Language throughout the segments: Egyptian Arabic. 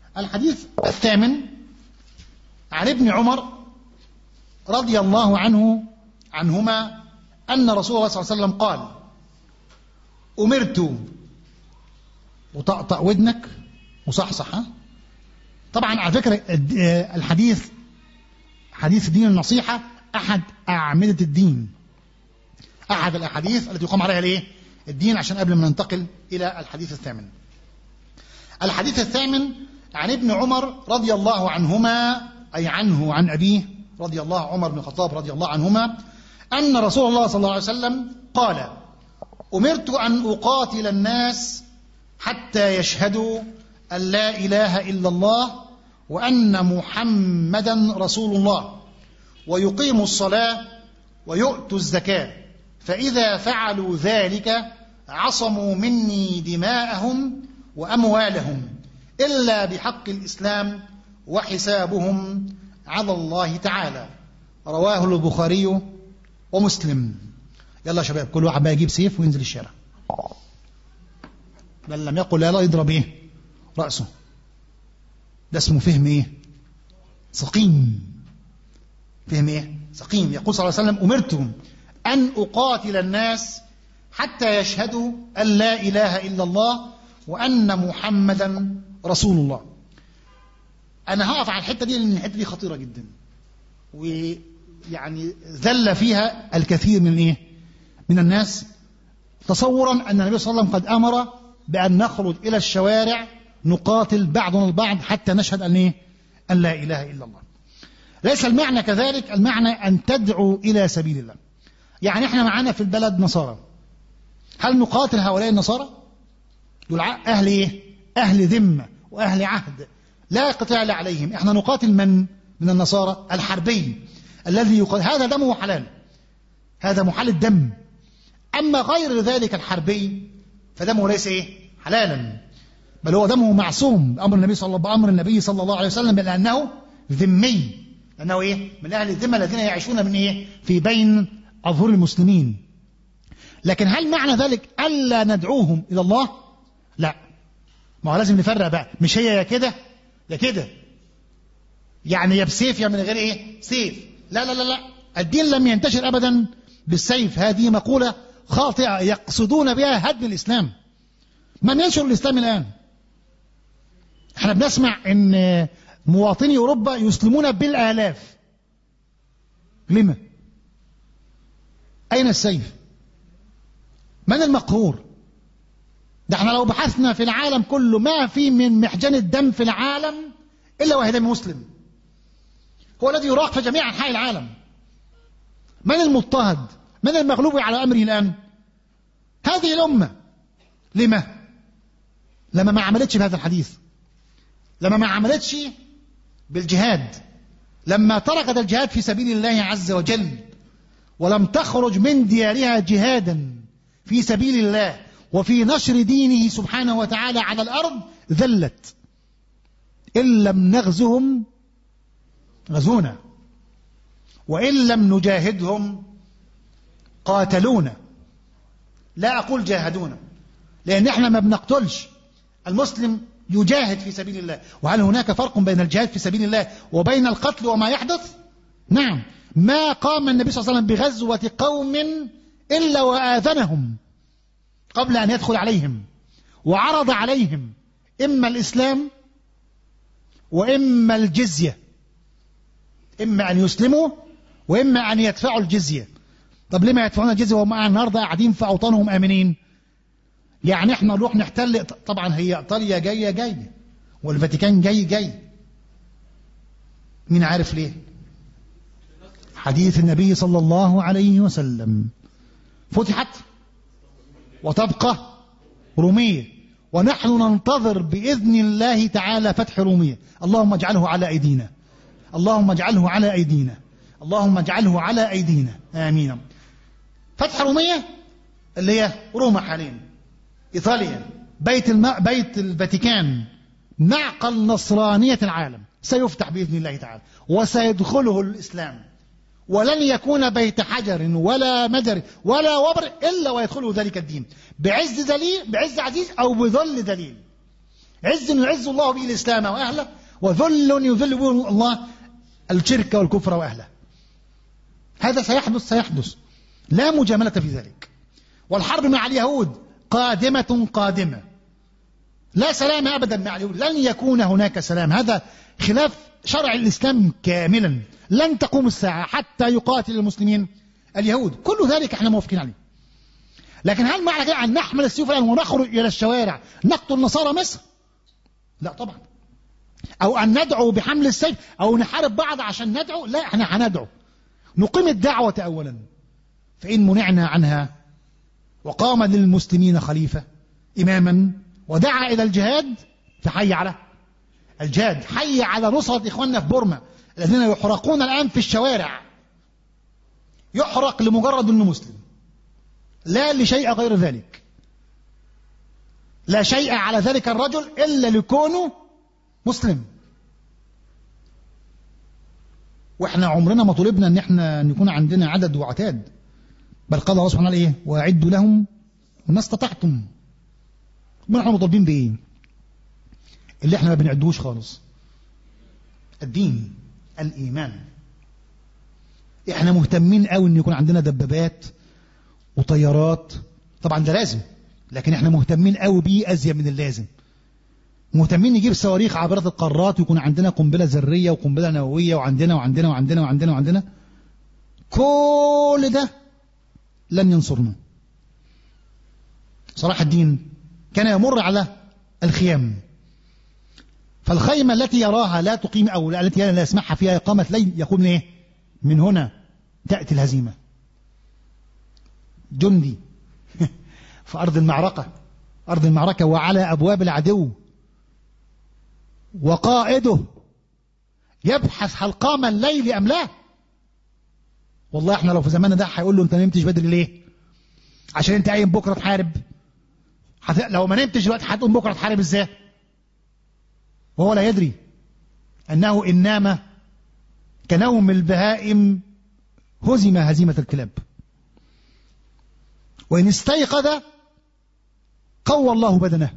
الحديث الثامن عن ابن عمر رضي الله عنه عنهما أن رسول الله صلى الله عليه وسلم قال أمرت وطقطق ودنك وصحصح ها؟ طبعا على فكرة الحديث حديث الدين النصيحة أحد أعمدة الدين أحد الأحاديث التي يقام عليها ليه الدين عشان قبل ما ننتقل إلى الحديث الثامن الحديث الثامن عن ابن عمر رضي الله عنهما أي عنه عن أبيه رضي الله عمر بن الخطاب رضي الله عنهما أن رسول الله صلى الله عليه وسلم قال أمرت أن أقاتل الناس حتى يشهدوا أن لا إله إلا الله وأن محمدا رسول الله ويقيموا الصلاة ويؤتوا الزكاة فإذا فعلوا ذلك عصموا مني دماءهم وأموالهم إلا بحق الإسلام وحسابهم على الله تعالى رواه البخاري ومسلم يلا يا شباب كل واحد بقى يجيب سيف وينزل الشارع بل لم يقل لا لا يضرب ايه رأسه ده اسمه فهم ايه سقيم فهم ايه سقيم يقول صلى الله عليه وسلم أمرت أن أقاتل الناس حتى يشهدوا أن لا إله إلا الله وأن محمدا رسول الله أنا هقف على الحتة دي لأن الحتة دي خطيرة جدا ويعني ذل فيها الكثير من إيه من الناس تصورا أن النبي صلى الله عليه وسلم قد أمر بأن نخرج إلى الشوارع نقاتل بعضنا البعض حتى نشهد أن إيه أن لا إله إلا الله ليس المعنى كذلك المعنى أن تدعو إلى سبيل الله يعني احنا معانا في البلد نصارى هل نقاتل هؤلاء النصارى دول أهل إيه أهل ذمة وأهل عهد لا قتال عليهم احنا نقاتل من من النصارى الحربي الذي يقاتل هذا دمه حلال هذا محل الدم أما غير ذلك الحربي فدمه ليس إيه حلالا بل هو دمه معصوم بأمر النبي صلى بأمر النبي صلى الله عليه وسلم لأنه ذمي لأنه إيه من أهل الذمة الذين يعيشون من إيه في بين أظهر المسلمين لكن هل معنى ذلك ألا ندعوهم إلى الله لا ما هو لازم نفرق بقى مش هي يا كده يا كده يعني يا بسيف يا من غير ايه سيف لا لا لا لا الدين لم ينتشر ابدا بالسيف هذه مقولة خاطئة يقصدون بها هدم الاسلام من ينشر الاسلام الان احنا بنسمع ان مواطني اوروبا يسلمون بالالاف لما اين السيف من المقهور ده احنا لو بحثنا في العالم كله ما في من محجن الدم في العالم إلا وهي دم مسلم هو الذي يراق في جميع أنحاء العالم من المضطهد من المغلوب على أمره الآن هذه الأمة لما لما ما عملتش بهذا الحديث لما ما عملتش بالجهاد لما تركت الجهاد في سبيل الله عز وجل ولم تخرج من ديارها جهادا في سبيل الله وفي نشر دينه سبحانه وتعالى على الأرض ذلت إن لم نغزهم غزونا وإن لم نجاهدهم قاتلونا لا أقول جاهدونا لأن احنا ما بنقتلش المسلم يجاهد في سبيل الله وهل هناك فرق بين الجهاد في سبيل الله وبين القتل وما يحدث نعم ما قام النبي صلى الله عليه وسلم بغزوة قوم إلا وآذنهم قبل أن يدخل عليهم وعرض عليهم إما الإسلام وإما الجزية إما أن يسلموا وإما أن يدفعوا الجزية طب لما يدفعون الجزية وهم النهاردة قاعدين في أوطانهم آمنين يعني احنا نروح نحتل طبعا هي إيطاليا جاية جاية والفاتيكان جاي جاي مين عارف ليه حديث النبي صلى الله عليه وسلم فتحت وتبقى رومية ونحن ننتظر بإذن الله تعالى فتح رومية اللهم اجعله على أيدينا اللهم اجعله على أيدينا اللهم اجعله على أيدينا آمين فتح رومية اللي هي روما حاليا إيطاليا بيت الم... بيت الفاتيكان معقل نصرانية العالم سيفتح بإذن الله تعالى وسيدخله الإسلام ولن يكون بيت حجر ولا مدر ولا وبر إلا ويدخله ذلك الدين بعز دليل بعز عزيز أو بذل دليل عز يعز الله به الإسلام وأهله وذل يذل به الله الشرك والكفر وأهله هذا سيحدث سيحدث لا مجاملة في ذلك والحرب مع اليهود قادمة قادمة لا سلام أبدا مع اليهود لن يكون هناك سلام هذا خلاف شرع الإسلام كاملا لن تقوم الساعة حتى يقاتل المسلمين اليهود كل ذلك احنا موافقين عليه لكن هل معنى كده أن نحمل السيوف الآن ونخرج إلى الشوارع نقتل نصارى مصر لا طبعا أو أن ندعو بحمل السيف أو نحارب بعض عشان ندعو لا احنا هندعو نقيم الدعوة أولا فإن منعنا عنها وقام للمسلمين خليفة إماما ودعا إلى الجهاد فحي على الجهاد حي على نصرة إخواننا في بورما الذين يحرقون الآن في الشوارع يحرق لمجرد أنه مسلم لا لشيء غير ذلك لا شيء على ذلك الرجل إلا لكونه مسلم واحنا عمرنا ما طلبنا ان احنا ان يكون عندنا عدد وعتاد بل قال الله سبحانه ايه واعدوا لهم ما استطعتم ما احنا مطالبين بايه اللي احنا ما بنعدوش خالص الدين الايمان احنا مهتمين قوي ان يكون عندنا دبابات وطيارات طبعا ده لازم لكن احنا مهتمين قوي بيه ازيد من اللازم مهتمين نجيب صواريخ عابرة القارات ويكون عندنا قنبلة ذرية وقنبلة نووية وعندنا وعندنا وعندنا وعندنا وعندنا كل ده لن ينصرنا صلاح الدين كان يمر على الخيام فالخيمة التي يراها لا تقيم أو التي لا يسمعها فيها إقامة ليل يقول إيه من هنا تأتي الهزيمة جندي في أرض المعركة أرض المعركة وعلى أبواب العدو وقائده يبحث هل قام الليل أم لا والله احنا لو في زماننا ده هيقول له انت ما نمتش بدري ليه عشان انت قايم بكره تحارب حت... لو ما نمتش دلوقتي هتقوم بكره تحارب ازاي وهو لا يدري انه ان نام كنوم البهائم هزم هزيمه الكلاب وان استيقظ قوى الله بدنه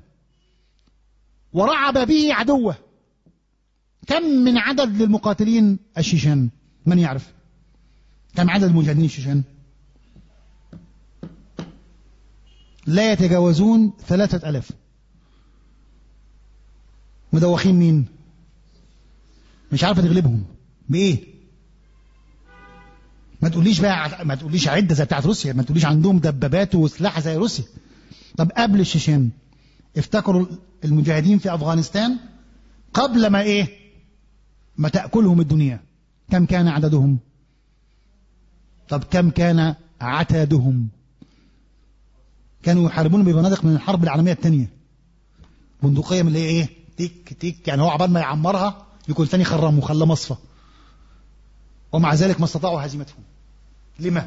ورعب به عدوه كم من عدد للمقاتلين الشيشان من يعرف كم عدد المجاهدين الشيشان لا يتجاوزون ثلاثة ألاف مدوخين مين مش عارفة تغلبهم بإيه ما تقوليش بقى ما تقوليش عدة زي بتاعت روسيا ما تقوليش عندهم دبابات وسلاح زي روسيا طب قبل الشيشان افتكروا المجاهدين في أفغانستان قبل ما إيه ما تأكلهم الدنيا كم كان عددهم طب كم كان عتادهم كانوا يحاربون ببنادق من الحرب العالمية الثانية بندقية من اللي هي ايه تيك تيك يعني هو عبال ما يعمرها يكون ثاني خرم وخلى مصفى ومع ذلك ما استطاعوا هزيمتهم لما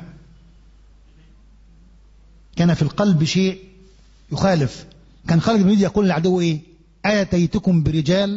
كان في القلب شيء يخالف كان خالد بن الوليد يقول للعدو ايه اتيتكم برجال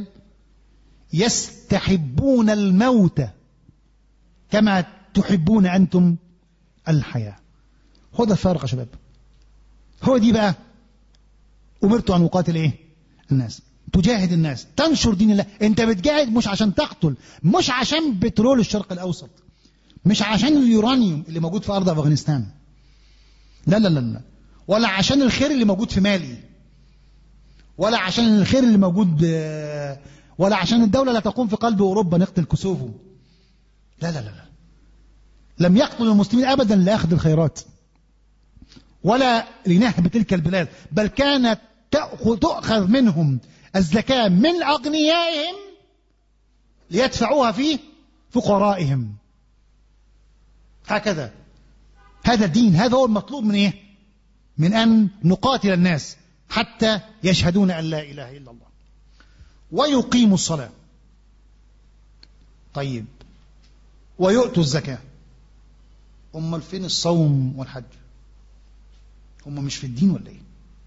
يستحبون الموت كما تحبون أنتم الحياة هو ده الفارق يا شباب هو دي بقى أمرت أن أقاتل إيه الناس تجاهد الناس تنشر دين الله أنت بتجاهد مش عشان تقتل مش عشان بترول الشرق الأوسط مش عشان اليورانيوم اللي موجود في أرض أفغانستان لا لا لا لا ولا عشان الخير اللي موجود في مالي ولا عشان الخير اللي موجود ولا عشان الدولة لا تقوم في قلب أوروبا نقتل كوسوفو لا لا لا لا لم يقتل المسلمين أبدا لأخذ الخيرات ولا لنهب تلك البلاد بل كانت تؤخذ منهم الزكاة من أغنيائهم ليدفعوها في فقرائهم هكذا هذا الدين هذا هو المطلوب من إيه من أن نقاتل الناس حتى يشهدون أن لا إله إلا الله ويقيموا الصلاة طيب ويؤتوا الزكاة أمال فين الصوم والحج هم مش في الدين ولا ايه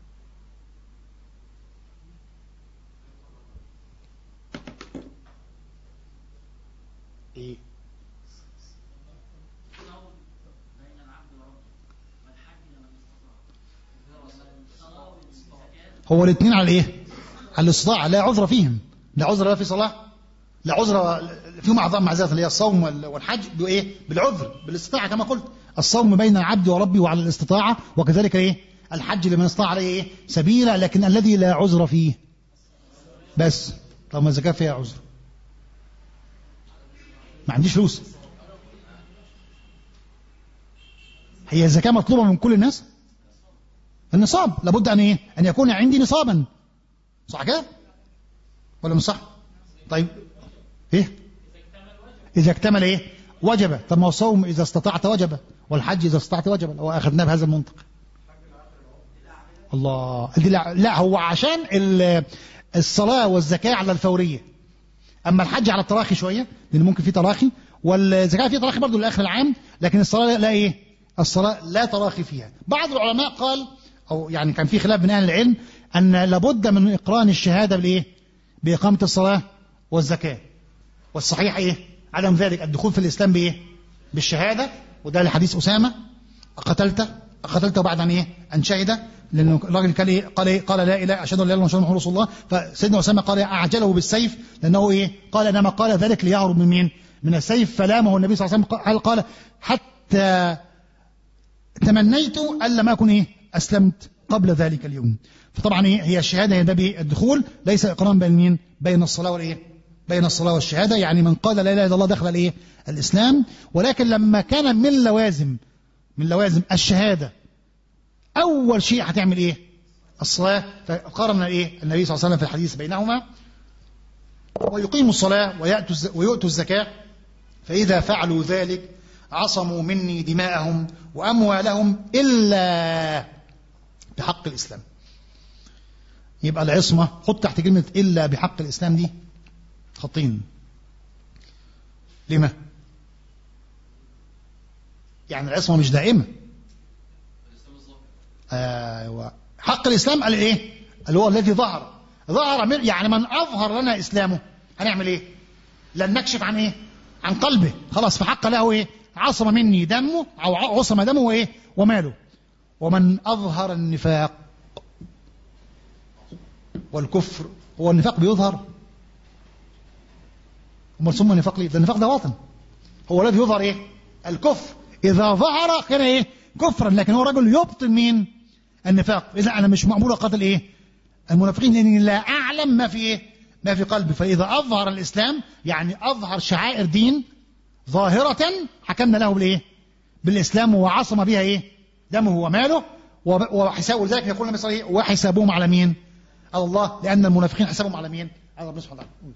ايه هو الاثنين على ايه على الاستطاعة لا عذر فيهم لا عذر لا في صلاة لا عذر فيهم أعظم معذرة اللي هي الصوم والحج بإيه بالعذر بالاستطاعة كما قلت الصوم بين العبد وربه وعلى الاستطاعة وكذلك إيه الحج لمن استطاع عليه إيه سبيلا لكن الذي لا عذر فيه بس طب ما الزكاة فيها عذر ما عنديش فلوس هي الزكاة مطلوبة من كل الناس النصاب لابد أن إيه أن يكون عندي نصابا صح كده ولا مش صح طيب إيه إذا اكتمل إيه وجب طب ما هو الصوم إذا استطعت وجب والحج إذا استطعت وجب لو أخذناه بهذا المنطق الله دي لا, لا هو عشان الصلاة والزكاة على الفورية أما الحج على التراخي شوية لأن ممكن في تراخي والزكاة في تراخي برضه لآخر العام لكن الصلاة لا إيه الصلاة لا تراخي فيها بعض العلماء قال أو يعني كان في خلاف بين أهل العلم أن لابد من إقران الشهادة بالإيه بإقامة الصلاة والزكاة والصحيح إيه عدم ذلك الدخول في الإسلام بإيه بالشهادة وده لحديث أسامة قتلته قتلته بعد أن إيه أن شهد لأنه الراجل قال إيه قال إيه قال لا إله أشهد أن لا إله إلا الله رسول الله فسيدنا أسامة قال أعجله بالسيف لأنه إيه قال إنما قال ذلك ليهرب من مين من السيف فلامه النبي صلى الله عليه وسلم قال, قال حتى تمنيت ألا ما أكون إيه أسلمت قبل ذلك اليوم فطبعا إيه هي الشهادة هي ده الدخول ليس إقرام بين مين بين الصلاة والإيه بين الصلاة والشهادة يعني من قال لا إله إلا الله دخل الإيه الإسلام ولكن لما كان من لوازم من لوازم الشهادة أول شيء هتعمل إيه الصلاة فقارن إيه النبي صلى الله عليه وسلم في الحديث بينهما ويقيم الصلاة ويأتوا ويؤتوا الزكاة فإذا فعلوا ذلك عصموا مني دماءهم وأموالهم إلا بحق الإسلام يبقى العصمة خد تحت كلمة إلا بحق الإسلام دي خطين لما يعني العصمة مش دائمة ايوه حق الاسلام قال ايه اللي هو الذي ظهر ظهر من يعني من اظهر لنا اسلامه هنعمل ايه لن نكشف عن ايه عن قلبه خلاص فحق له ايه عصم مني دمه او عصم دمه وايه وماله ومن اظهر النفاق والكفر هو النفاق بيظهر امال ثم النفاق ليه ده النفاق ده باطن هو الذي يظهر ايه الكفر اذا ظهر كان ايه كفرا لكن هو رجل يبطن مين النفاق اذا انا مش مامور اقاتل ايه المنافقين لاني لا اعلم ما في ايه ما في قلبي فاذا اظهر الاسلام يعني اظهر شعائر دين ظاهرة حكمنا له بالايه بالاسلام وعصم بها ايه دمه وماله وحسابه لذلك يقول النبي صلى الله عليه وسلم وحسابهم على مين على الله لان المنافقين حسابهم على مين على ربنا سبحانه وتعالى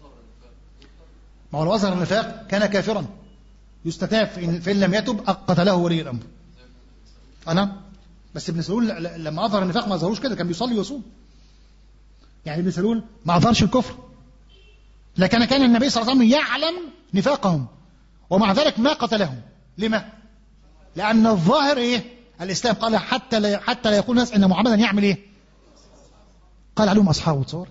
ما هو لو اظهر النفاق كان كافرا يستتاب فإن لم يتب قتله ولي الأمر أنا بس ابن سلول لما أظهر النفاق ما أظهروش كده كان بيصلي ويصوم يعني ابن سلول ما أظهرش الكفر لكن كان النبي صلى الله عليه وسلم يعلم نفاقهم ومع ذلك ما قتلهم لما؟ لأن الظاهر إيه؟ الإسلام قال حتى لا حتى لا يقول الناس أن محمدا يعمل إيه؟ قال عليهم أصحابه تصور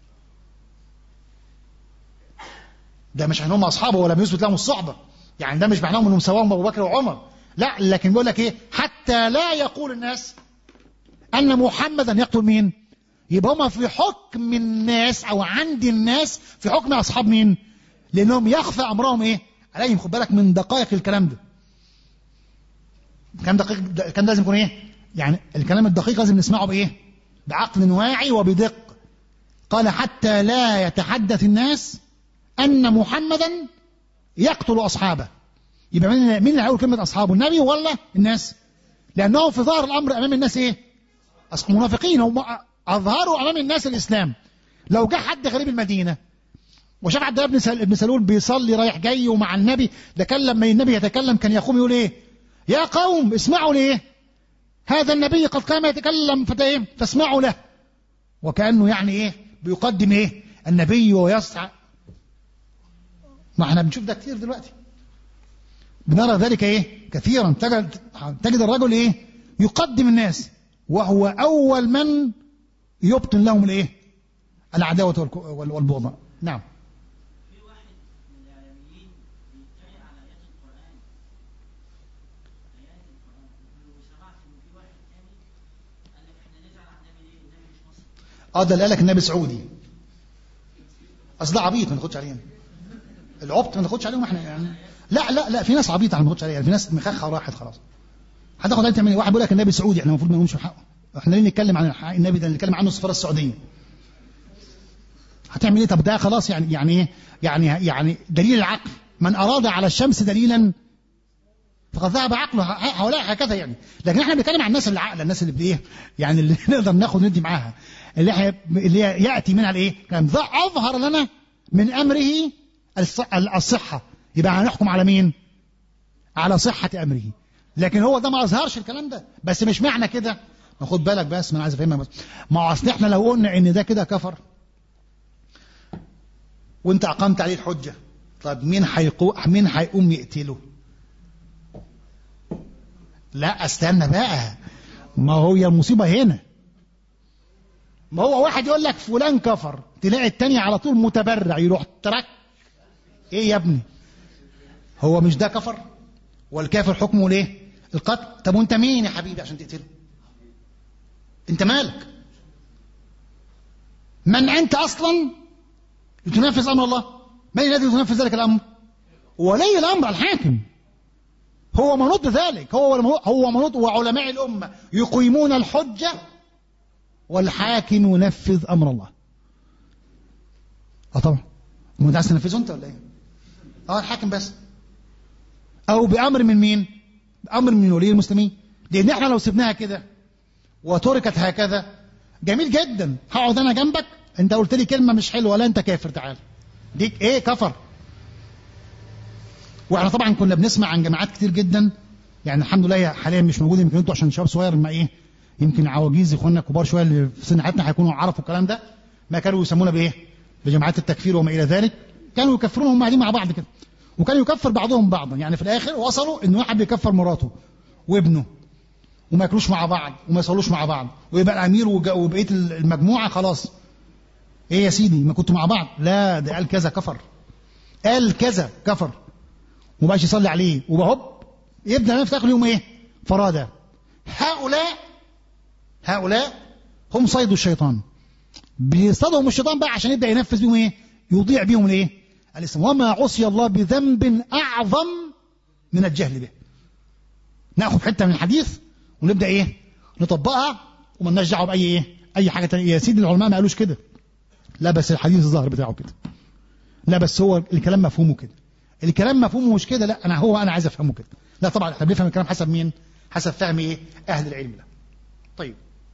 ده مش انهم اصحابه ولم يثبت لهم الصحبه يعني ده مش معناه انهم سواهم ابو بكر وعمر لا لكن بيقول لك ايه حتى لا يقول الناس ان محمدا يقتل مين يبقى هم في حكم الناس او عند الناس في حكم اصحاب مين لانهم يخفى امرهم ايه عليهم خد بالك من دقائق الكلام ده الكلام دقيق كان لازم يكون ايه يعني الكلام الدقيق لازم نسمعه بايه بعقل واعي وبدق قال حتى لا يتحدث الناس ان محمدا يقتل اصحابه يبقى مين مين اللي هيقول كلمه اصحابه النبي ولا الناس لانهم في ظاهر الامر امام الناس ايه منافقين هم اظهروا امام الناس الاسلام لو جه حد غريب المدينه وشاف عبد الله بن ابن سلول بيصلي رايح جاي ومع النبي ده كان لما النبي يتكلم كان يقوم يقول ايه يا قوم اسمعوا ليه هذا النبي قد قام يتكلم فاسمعوا له وكانه يعني ايه بيقدم ايه النبي ويسعى ما احنا بنشوف ده كتير دلوقتي بنرى ذلك ايه كثيرا تجد, تجد الرجل ايه يقدم الناس وهو اول من يبطن لهم الايه العداوة والبغضاء نعم في واحد من الاعلاميين بيتريق على ايات القران ايات القران وسمعت ان في واحد تاني قال لك احنا نزعل على النبي ليه النبي مش مصري اه ده اللي قالك النبي سعودي اصل ده عبيط ما ناخدش عليه العبط ما ناخدش عليهم احنا يعني لا لا لا في ناس عبيطه احنا ما ناخدش عليها يعني في ناس مخخه وراحت خلاص هتاخد عليه تعمل إيه؟ واحد بيقول لك النبي سعودي احنا المفروض ما نقولش حقه احنا ليه نتكلم عن حق النبي ده نتكلم عنه السفاره السعوديه هتعمل ايه طب ده خلاص يعني يعني ايه يعني يعني دليل العقل من اراد على الشمس دليلا فقد ذهب عقله ه- هؤلاء هكذا يعني لكن احنا بنتكلم عن الناس اللي عاقله الناس اللي بايه يعني اللي نقدر ناخد ندي معاها اللي احنا اللي ياتي منها الايه كان ذا اظهر لنا من امره الص- الصحه يبقى هنحكم على مين على صحه امره لكن هو ده ما اظهرش الكلام ده بس مش معنى كده ما خد بالك بس ما انا عايز افهمك بس ما هو اصل احنا لو قلنا ان ده كده كفر وانت اقمت عليه الحجه طب مين هيقو مين هيقوم يقتله لا استنى بقى ما هو هي المصيبه هنا ما هو واحد يقول لك فلان كفر تلاقي التاني على طول متبرع يروح ترك ايه يا ابني هو مش ده كفر والكافر حكمه ليه القتل طب وانت مين يا حبيبي عشان تقتله انت مالك من انت اصلا لتنفذ امر الله من الذي ينفذ ذلك الامر ولي الامر الحاكم هو منوط ذلك هو هو منوط وعلماء الامه يقيمون الحجه والحاكم ينفذ امر الله اه طبعا ما انت عايز تنفذه انت ولا ايه اه الحاكم بس او بامر من مين بامر من ولي المسلمين لان احنا لو سبناها كده وتركت هكذا جميل جدا هقعد انا جنبك انت قلت لي كلمه مش حلوه ولا انت كافر تعال ديك ايه كفر واحنا طبعا كنا بنسمع عن جماعات كتير جدا يعني الحمد لله هي حاليا مش موجوده يمكن انتوا عشان شباب صغير ما ايه يمكن عواجيز اخواننا كبار شويه اللي في سن حياتنا هيكونوا عرفوا الكلام ده ما كانوا يسمونا بايه؟ بجماعات التكفير وما الى ذلك كانوا يكفرون هم قاعدين مع بعض كده وكانوا يكفر بعضهم بعضا يعني في الاخر وصلوا ان واحد بيكفر مراته وابنه وما ياكلوش مع بعض وما يصلوش مع بعض ويبقى الامير وج- وبقيه المجموعه خلاص ايه يا سيدي ما كنتوا مع بعض لا ده قال كذا كفر قال كذا كفر ومبقاش يصلي عليه وبهب يبدا في اخر يوم ايه فرادى هؤلاء هؤلاء هم صيد الشيطان بيصطادهم الشيطان بقى عشان يبدا ينفذ بيهم ايه يضيع بيهم الايه الاسم وما عصي الله بذنب اعظم من الجهل به ناخد حته من الحديث ونبدا ايه نطبقها وما لناش دعوه باي ايه اي حاجه تانية يا سيدي العلماء ما قالوش كده لا بس الحديث الظاهر بتاعه كده لا بس هو الكلام مفهومه كده الكلام مفهومه مش كده لا انا هو انا عايز افهمه كده لا طبعا احنا بنفهم الكلام حسب مين حسب فهم ايه اهل العلم ده طيب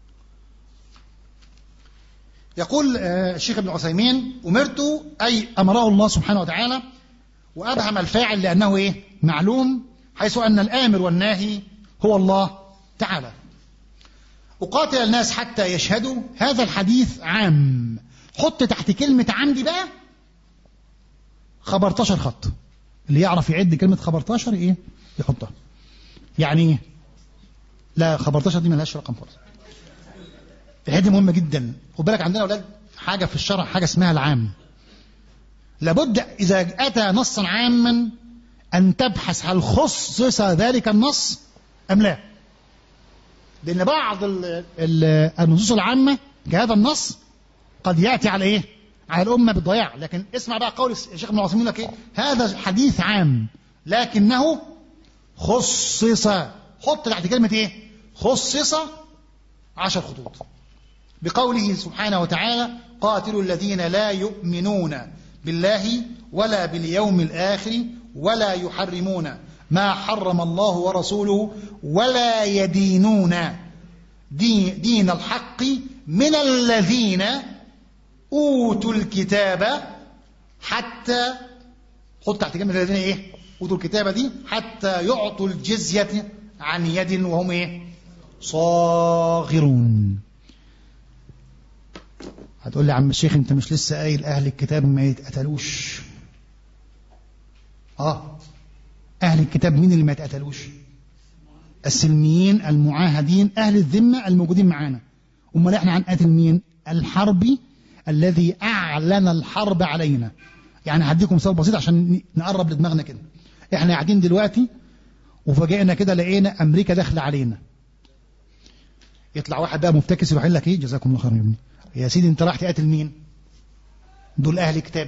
يقول آه، الشيخ ابن عثيمين امرت اي امره الله سبحانه وتعالى وابهم الفاعل لانه ايه معلوم حيث ان الامر والناهي هو الله تعالى اقاتل الناس حتى يشهدوا هذا الحديث عام حط تحت كلمه عام دي بقى خبرتاشر خط اللي يعرف يعد كلمة خبرتاشر ايه يحطها يعني ايه لا خبرتاشر دي ملهاش رقم خالص الحته دي مهمة جدا خد بالك عندنا اولاد حاجة في الشرع حاجة اسمها العام لابد إذا أتى نصا عاما أن تبحث هل خصص ذلك النص أم لا لأن بعض ال- ال- النصوص العامة كهذا النص قد يأتي على إيه على الأمة بالضياع لكن اسمع بقى قول الشيخ ابن عثيمين لك إيه هذا حديث عام لكنه خصص حط تحت كلمة إيه خصص عشر خطوط بقوله سبحانه وتعالى قاتلوا الذين لا يؤمنون بالله ولا باليوم الآخر ولا يحرمون ما حرم الله ورسوله ولا يدينون دين, دين الحق من الذين أوتوا الكتاب حتى حط تحت كلمة الذين إيه أوتوا الكتاب دي حتى يعطوا الجزية عن يد وهم إيه صاغرون هتقول لي يا عم الشيخ انت مش لسه قايل اهل الكتاب ما يتقتلوش اه اهل الكتاب مين اللي ما يتقتلوش السلميين المعاهدين اهل الذمه الموجودين معانا امال احنا هنقاتل مين الحربي الذي اعلن الحرب علينا يعني هديكم مثال بسيط عشان نقرب لدماغنا كده احنا قاعدين دلوقتي وفاجئنا كده لقينا امريكا داخله علينا يطلع واحد بقى مفتكس يروح يقول لك ايه جزاكم الله خيرا يا ابني يا سيدي انت راح تقاتل مين دول اهل كتاب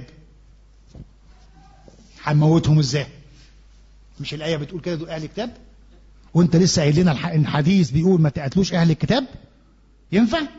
هنموتهم ازاي مش الايه بتقول كده دول اهل كتاب وانت لسه قايل لنا الح- الحديث بيقول ما تقتلوش اهل الكتاب ينفع ما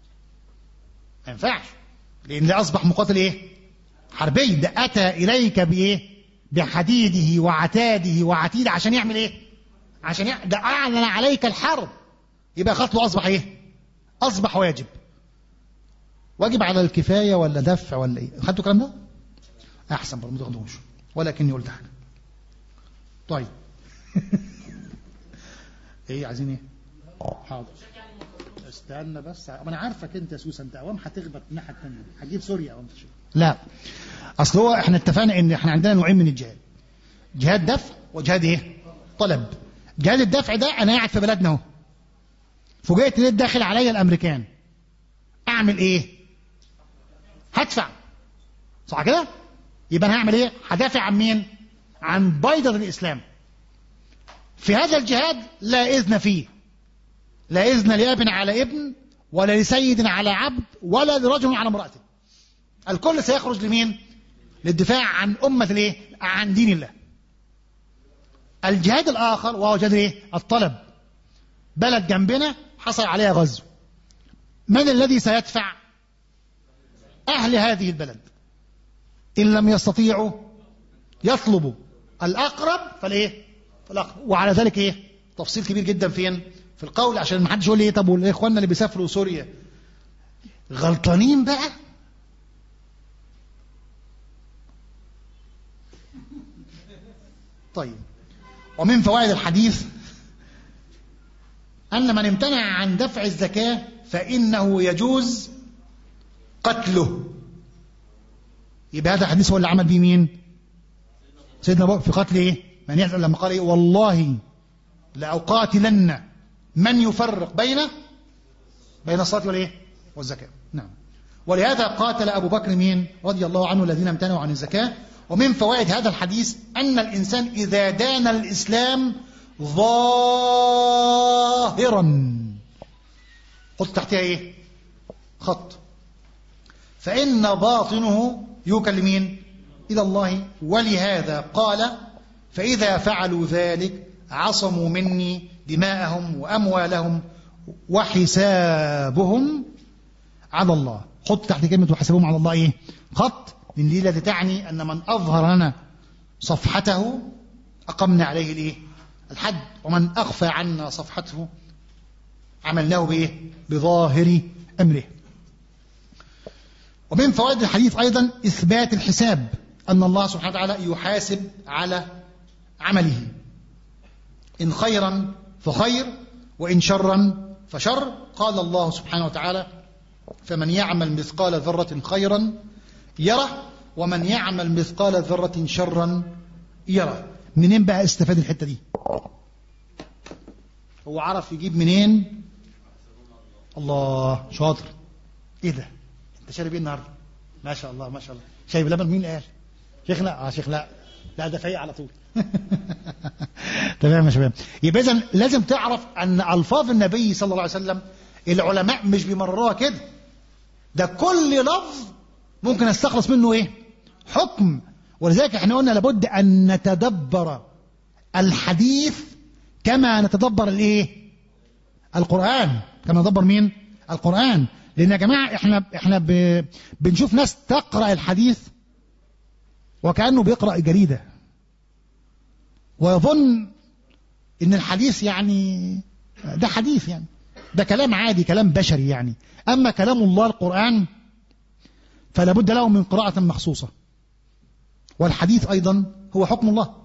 ينفعش لان ده اصبح مقاتل ايه حربي ده اتى اليك بايه بحديده وعتاده وعتيده عشان يعمل ايه عشان يعمل ده اعلن عليك الحرب يبقى قتله اصبح ايه اصبح واجب واجب على الكفايه ولا دفع ولا ايه خدتوا الكلام ده احسن برضه ما تاخدوش ولكني قلت حاجه طيب ايه عايزين ايه حاضر استنى بس ما انا عارفك انت يا سوسن انت اوام هتخبط الناحيه الثانيه هتجيب سوريا اوام تشوف لا اصل هو احنا اتفقنا ان احنا عندنا نوعين من الجهاد جهاد دفع وجهاد ايه طلب جهاد الدفع ده انا قاعد في بلدنا اهو فوجئت ليه داخل عليا الامريكان اعمل ايه هدفع صح كده يبقى انا هعمل ايه هدافع عن مين عن بيضة الاسلام في هذا الجهاد لا اذن فيه لا اذن لاب على ابن ولا لسيد على عبد ولا لرجل على امرأته الكل سيخرج لمين للدفاع عن أمة الايه عن دين الله الجهاد الآخر وهو جهاد الايه الطلب بلد جنبنا حصل عليها غزو من الذي سيدفع أهل هذه البلد إن لم يستطيعوا يطلبوا الأقرب فالإيه فالأقرب وعلى ذلك إيه تفصيل كبير جدا فين في القول عشان ما حدش يقول لي إيه طب والإخواننا اللي بيسافروا سوريا غلطانين بقى طيب ومن فوائد الحديث أن من امتنع عن دفع الزكاة فإنه يجوز قتله يبقى هذا الحديث هو اللي عمل بيه مين سيدنا ابو بكر في قتل ايه من يحزن لما قال ايه والله لأقاتلن من يفرق بين بين الصلاة والايه والزكاة نعم ولهذا قاتل أبو بكر مين رضي الله عنه الذين امتنعوا عن الزكاة ومن فوائد هذا الحديث أن الإنسان إذا دان الإسلام ظاهرا قلت تحتها إيه خط فإن باطنه يوكل لمين إلى الله ولهذا قال فإذا فعلوا ذلك عصموا مني دماءهم وأموالهم وحسابهم على الله حط تحت كلمة وحسابهم على الله إيه خط من دي التي تعني أن من أظهر لنا صفحته أقمنا عليه الإيه الحد ومن أخفى عنا صفحته عملناه بإيه بظاهر أمره ومن فوائد الحديث أيضا إثبات الحساب أن الله سبحانه وتعالى يحاسب على عمله إن خيرا فخير وإن شرا فشر قال الله سبحانه وتعالى فمن يعمل مثقال ذرة خيرا يره ومن يعمل مثقال ذرة شرا يره منين بقى استفاد الحتة دي هو عرف يجيب منين الله شاطر ايه ده انت شارب ايه النهارده ما شاء الله ما شاء الله شايب لبن مين قال شيخنا اه شيخ لا لا ده فايق على طول تمام يا شباب يبقى اذا لازم تعرف ان الفاظ النبي صلى الله عليه وسلم العلماء مش بيمرروها كده ده كل لفظ ممكن استخلص منه ايه حكم ولذلك احنا قلنا لابد ان نتدبر الحديث كما نتدبر الايه القرآن كما ندبر مين القرآن لان يا جماعة احنا احنا ب... بنشوف ناس تقرأ الحديث وكأنه بيقرأ جريدة ويظن ان الحديث يعني ده حديث يعني ده كلام عادي كلام بشري يعني اما كلام الله القرآن فلا بد له من قراءة مخصوصة والحديث أيضا هو حكم الله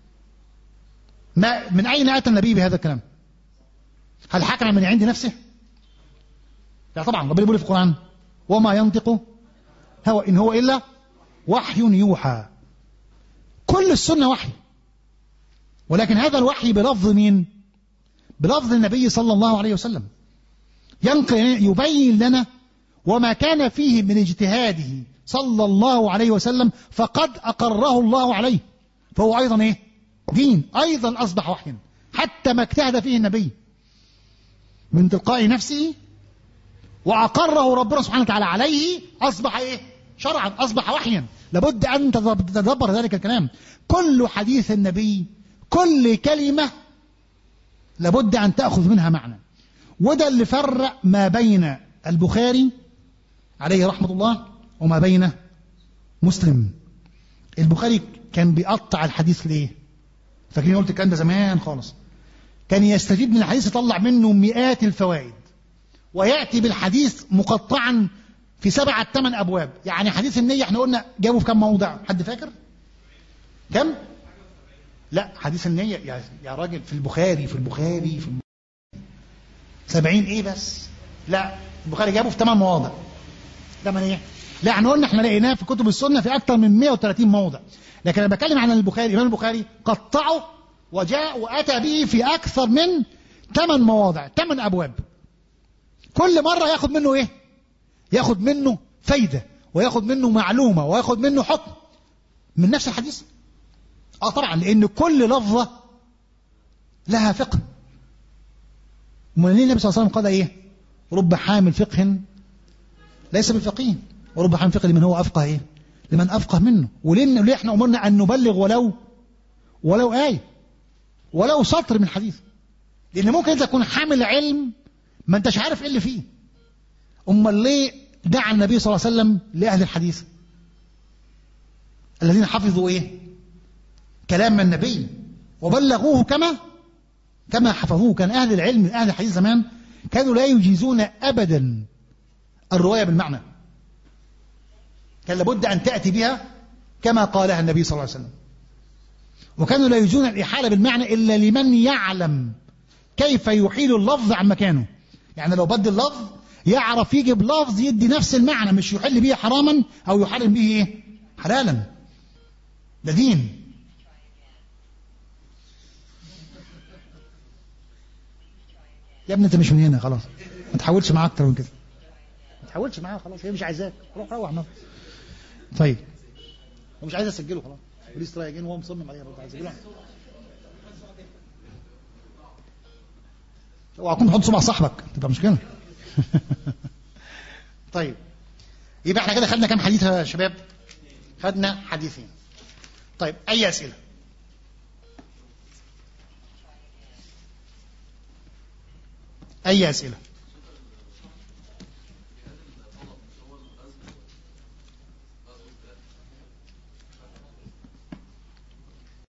ما من أين أتى النبي بهذا الكلام هل حكم من عند نفسه لا طبعا ربنا يقول في القرآن وما ينطق هو إن هو إلا وحي يوحى كل السنة وحي ولكن هذا الوحي بلفظ مين بلفظ النبي صلى الله عليه وسلم ينقل يبين لنا وما كان فيه من اجتهاده صلى الله عليه وسلم فقد أقره الله عليه فهو أيضا إيه دين أيضا أصبح وحيا حتى ما اجتهد فيه النبي من تلقاء نفسه وأقره ربنا سبحانه وتعالى عليه أصبح إيه شرعا أصبح وحيا لابد أن تتدبر ذلك الكلام كل حديث النبي كل كلمة لابد أن تأخذ منها معنى وده اللي فرق ما بين البخاري عليه رحمة الله وما بين مسلم البخاري كان بيقطع الحديث ليه فاكرين قلت الكلام ده زمان خالص كان يستفيد من الحديث يطلع منه مئات الفوائد ويأتي بالحديث مقطعا في سبعة ثمان أبواب يعني حديث النية احنا قلنا جابه في كم موضع حد فاكر كم لا حديث النية يا, يا راجل في البخاري في البخاري في سبعين ايه بس لا البخاري جابه في ثمان مواضع ثمان ايه لا احنا قلنا احنا لقيناه في كتب السنة في أكثر من 130 موضع لكن أنا بتكلم عن البخاري الإمام البخاري قطعه وجاء وأتى به في أكثر من ثمان مواضع ثمان أبواب كل مرة ياخد منه إيه ياخد منه فايدة وياخد منه معلومة وياخد منه حكم من نفس الحديث اه طبعا لأن كل لفظة لها فقه من النبي صلى الله عليه وسلم قال إيه رب حامل فقه ليس بالفقيه ورب حامل فقه لمن هو أفقه إيه لمن أفقه منه وليه ليه احنا أمرنا أن نبلغ ولو ولو آية ولو سطر من الحديث لأن ممكن أنت تكون حامل علم ما أنتش عارف إيه اللي فيه أمال ليه دعا النبي صلى الله عليه وسلم لأهل الحديث الذين حفظوا إيه كلام النبي وبلغوه كما كما حفظوه كان أهل العلم أهل الحديث زمان كانوا لا يجيزون أبدا الرواية بالمعنى كان لابد أن تأتي بها كما قالها النبي صلى الله عليه وسلم وكانوا لا يجوزون الإحالة بالمعنى إلا لمن يعلم كيف يحيل اللفظ عن مكانه يعني لو بدل لفظ يعرف يجيب لفظ يدي نفس المعنى مش يحل به حراما أو يحرم به إيه؟ حلالا ده دين يا ابني انت مش من هنا خلاص ما تحاولش معاه اكتر من كده ما تحاولش معاه خلاص هي مش عايزاك روح روح نفسك طيب هو مش عايز اسجله خلاص بوليس رايح جاي وهو مصمم عليها برضه عايز اسجله اوعى تكون بتحط صبع صاحبك تبقى مشكله طيب يبقى احنا كده خدنا كام حديث يا شباب خدنا حديثين طيب اي اسئله اي اسئله